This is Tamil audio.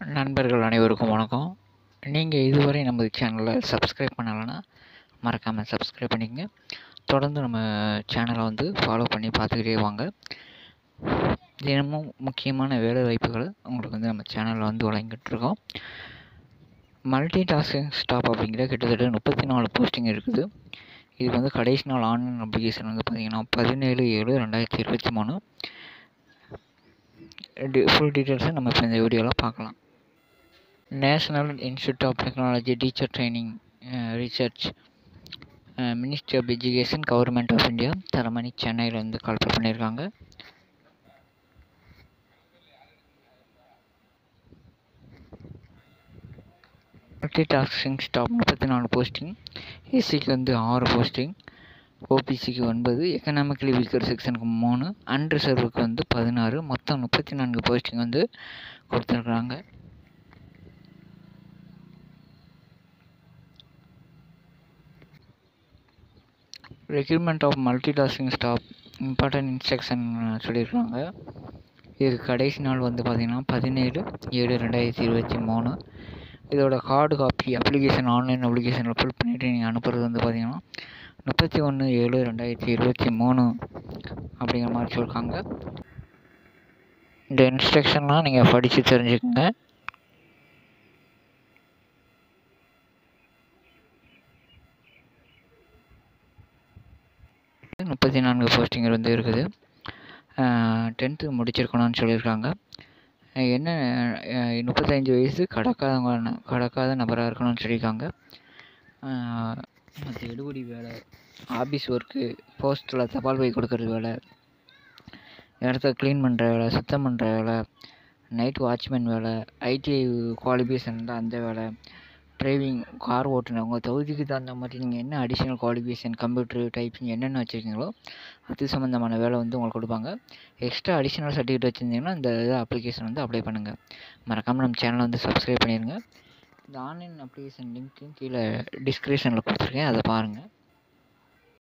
நண்பர்கள் அனைவருக்கும் வணக்கம் நீங்கள் இதுவரை நமது சேனலை சப்ஸ்கிரைப் பண்ணலைன்னா மறக்காமல் சப்ஸ்கிரைப் பண்ணிக்கங்க தொடர்ந்து நம்ம சேனலை வந்து ஃபாலோ பண்ணி பார்த்துக்கிட்டே வாங்க தினமும் முக்கியமான வேலை வாய்ப்புகளை உங்களுக்கு வந்து நம்ம சேனலில் வந்து வழங்கிட்டுருக்கோம் மல்டி டாஸ்கிங் ஸ்டாப் அப்படிங்கிற கிட்டத்தட்ட முப்பத்தி நாலு போஸ்டிங் இருக்குது இது வந்து கடைசி நாள் ஆன்லைன் அப்ளிகேஷன் வந்து பார்த்திங்கன்னா பதினேழு ஏழு ரெண்டாயிரத்தி இருபத்தி மூணு ஃபுல் டீட்டெயில்ஸை நம்ம இப்போ இந்த வீடியோவில் பார்க்கலாம் national institute of technology teacher training research ministry of education government of India Taramani சென்னையில் வந்து கால் பண்ணியிருக்காங்க மல்டி டாஸ்கிங் ஸ்டாப் முப்பத்தி நாலு போஸ்டிங் எஸ்சிக்கு வந்து ஆறு போஸ்டிங் ஓபிசிக்கு ஒன்பது எக்கனாமிக்கலி வீக்கர் செக்ஷனுக்கு மூணு அன்ரிசர்வுக்கு வந்து பதினாறு மொத்தம் முப்பத்தி நான்கு போஸ்டிங் வந்து கொடுத்துருக்குறாங்க requirement of multi tasking staff important instruction சொல்லியிருக்காங்க இது கடைசி நாள் வந்து பார்த்திங்கன்னா பதினேழு ஏழு ரெண்டாயிரத்தி இருபத்தி மூணு இதோட ஹார்டு காப்பி அப்ளிகேஷன் ஆன்லைன் அப்ளிகேஷனில் ஃபில் பண்ணிவிட்டு நீங்கள் அனுப்புறது வந்து பார்த்திங்கன்னா முப்பத்தி ஒன்று ஏழு ரெண்டாயிரத்தி இருபத்தி மூணு அப்படிங்கிற மாதிரி சொல்லியிருக்காங்க இந்த இன்ஸ்ட்ரக்ஷன்லாம் நீங்கள் படித்து தெரிஞ்சுக்கோங்க முப்பத்தி நான்கு போஸ்டிங் வந்து இருக்குது டென்த்து முடிச்சிருக்கணும்னு சொல்லியிருக்காங்க என்ன முப்பத்தஞ்சு வயசு கடக்காதவங்க கடக்காத நபராக இருக்கணும்னு சொல்லியிருக்காங்க மற்ற எடுபடி வேலை ஆஃபீஸ் ஒர்க்கு போஸ்ட்டில் தபால் பை கொடுக்குறது வேலை இடத்த க்ளீன் பண்ணுற வேலை சுத்தம் பண்ணுற வேலை நைட் வாட்ச்மேன் வேலை ஐடிஐ குவாலிஃபிகேஷன் இருந்தால் அந்த வேலை டிரைவிங் கார் ஓட்டுனர் உங்கள் தொகுதிக்கு தகுந்த மாதிரி நீங்கள் என்ன அடிஷ்னல் குவாலிஃபிகேஷன் கம்ப்யூட்ரு டைப்பிங் என்னென்ன வச்சுருக்கீங்களோ அது சம்மந்தமான வேலை வந்து உங்களுக்கு கொடுப்பாங்க எக்ஸ்ட்ரா அடிஷ்னல் சர்டிஃபிகேட் வச்சுருந்தீங்கன்னா இந்த இது அப்ளிகேஷன் வந்து அப்ளை பண்ணுங்கள் மறக்காமல் நம்ம சேனலை வந்து சப்ஸ்கிரைப் பண்ணிடுங்க இந்த ஆன்லைன் அப்ளிகேஷன் லிங்க்கும் கீழே டிஸ்கிரிப்ஷனில் கொடுத்துருக்கேன் அதை பாருங்கள்